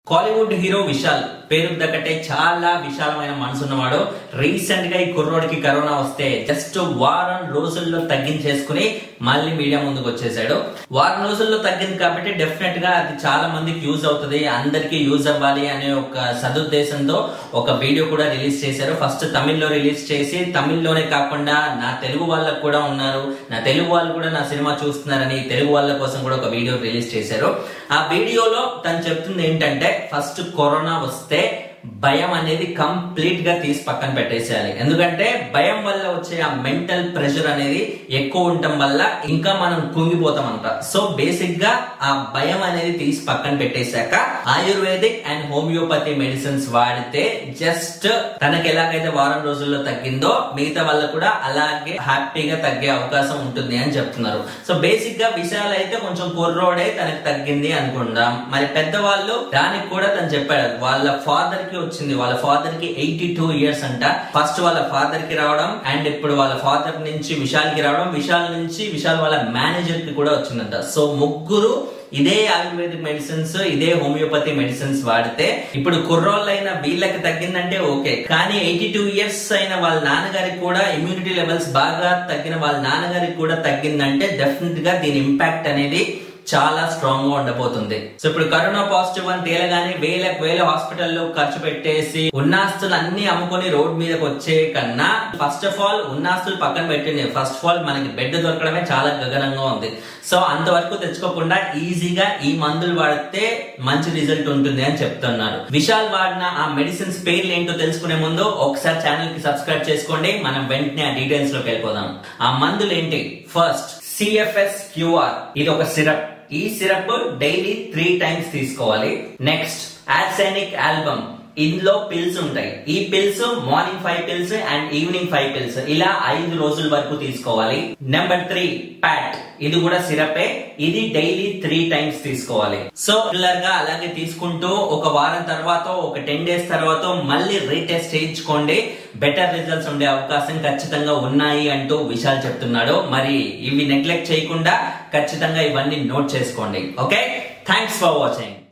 Kollywood hero Vishal పేరు తగ్గట్టే చాలా విశాలమైన మనసు ఉన్నవాడు రీసెంట్ గా ఈ కుర్రోడికి కరోనా వస్తే జస్ట్ వారం రోజుల్లో తగ్గించేసుకుని మళ్ళీ మీడియా ముందుకు వచ్చేసాడు వారం రోజుల్లో తగ్గింది కాబట్టి డెఫినెట్ గా అది చాలా మందికి యూజ్ అవుతుంది అందరికీ యూజ్ అవ్వాలి అనే ఒక సదుద్దేశంతో ఒక వీడియో కూడా రిలీజ్ చేశారు ఫస్ట్ తమిళ్లో రిలీజ్ చేసి తమిళ్లోనే కాకుండా నా తెలుగు వాళ్ళకు కూడా ఉన్నారు నా తెలుగు వాళ్ళు కూడా నా సినిమా చూస్తున్నారని తెలుగు వాళ్ళ కోసం కూడా ఒక వీడియో రిలీజ్ చేశారు ఆ వీడియోలో తను చెప్తుంది ఏంటంటే ఫస్ట్ కరోనా వస్తే భయం అనేది కంప్లీట్ గా తీసి పక్కన పెట్టేసేయాలి ఎందుకంటే భయం వల్ల వచ్చే ఆ మెంటల్ ప్రెషర్ అనేది ఎక్కువ ఉండటం వల్ల ఇంకా మనం కుంగిపోతాం అంట సో బేసిక్ గా ఆ భయం అనేది తీసి పక్కన పెట్టేశాక ఆయుర్వేదిక్ అండ్ హోమియోపతి మెడిసిన్స్ వాడితే జస్ట్ తనకి ఎలాగైతే వారం రోజుల్లో తగ్గిందో మిగతా వాళ్ళకు కూడా అలాగే హ్యాపీగా తగ్గే అవకాశం ఉంటుంది అని చెప్తున్నారు సో బేసిక్ గా విషయాలు అయితే కొంచెం కుర్రోడే తనకి తగ్గింది అనుకుందాం మరి పెద్దవాళ్ళు దానికి కూడా తను చెప్పాడు వాళ్ళ ఫాదర్ కి వచ్చింది వాళ్ళ ఫాదర్ కి ఎయిటీ టూ ఇయర్స్ అంట ఫస్ట్ వాళ్ళ ఫాదర్ కి రావడం అండ్ ఇప్పుడు వాళ్ళ ఫాదర్ నుంచి విశాల్ కి రావడం విశాల్ నుంచి విశాల్ వాళ్ళ మేనేజర్ కి కూడా వచ్చిందంట సో ముగ్గురు ఇదే ఆయుర్వేదిక్ మెడిసిన్స్ ఇదే హోమియోపతి మెడిసిన్స్ వాడితే ఇప్పుడు కుర్రోళ్ళైన వీళ్ళకి తగ్గిందంటే ఓకే కానీ ఎయిటీ టూ ఇయర్స్ అయిన వాళ్ళ నాన్నగారికి కూడా ఇమ్యూనిటీ లెవెల్స్ బాగా తగ్గిన వాళ్ళ నాన్నగారికి కూడా తగ్గిందంటే డెఫినెట్ గా దీని ఇంపాక్ట్ అనేది చాలా స్ట్రాంగ్ గా ఉండబోతుంది సో ఇప్పుడు కరోనా పాజిటివ్ అని తేలగానే వేలకు వేల హాస్పిటల్లో ఖర్చు పెట్టేసి ఉన్నాస్తులు అన్ని అమ్ముకొని రోడ్ మీదకి వచ్చే కన్నా ఫస్ట్ ఆఫ్ ఆల్ ఉన్నాస్తులు పక్కన పెట్టింది ఫస్ట్ ఆఫ్ ఆల్ మనకి బెడ్ దొరకడమే చాలా గగనంగా ఉంది సో అంతవరకు తెచ్చుకోకుండా ఈజీగా ఈ మందులు వాడితే మంచి రిజల్ట్ ఉంటుంది అని చెప్తున్నారు విశాల్ వాడిన ఆ మెడిసిన్స్ పేర్లు ఏంటో తెలుసుకునే ముందు ఒకసారి ఛానల్ కి సబ్స్క్రైబ్ చేసుకోండి మనం వెంటనే ఆ డీటెయిల్స్ లోకి వెళ్ళిపోదాం ఆ మందులు ఏంటి ఫస్ట్ సిఎఫ్ఎస్ క్యూఆర్ ఇది ఒక సిరప్ ఈ సిరప్ డైలీ త్రీ టైమ్స్ తీసుకోవాలి నెక్స్ట్ యాసెనిక్ ఆల్బమ్ ఇందులో పిల్స్ ఉంటాయి ఈ pills morning five pills and evening five pills ఇలా ఐదు రోజుల వరకు తీసుకోవాలి నెంబర్ త్రీ ప్యాట్ ఇది కూడా సిరపే ఇది డైలీ త్రీ టైమ్స్ తీసుకోవాలి సో రెగ్యులర్ గా అలాగే తీసుకుంటూ ఒక వారం తర్వాత ఒక టెన్ డేస్ తర్వాత మళ్ళీ రీటెస్ట్ చేయించుకోండి బెటర్ రిజల్ట్స్ ఉండే అవకాశం ఖచ్చితంగా ఉన్నాయి అంటూ విశాల్ చెప్తున్నాడు మరి ఇవి నెగ్లెక్ట్ చేయకుండా ఖచ్చితంగా ఇవన్నీ నోట్ చేసుకోండి ఓకే థ్యాంక్స్ ఫర్ వాచింగ్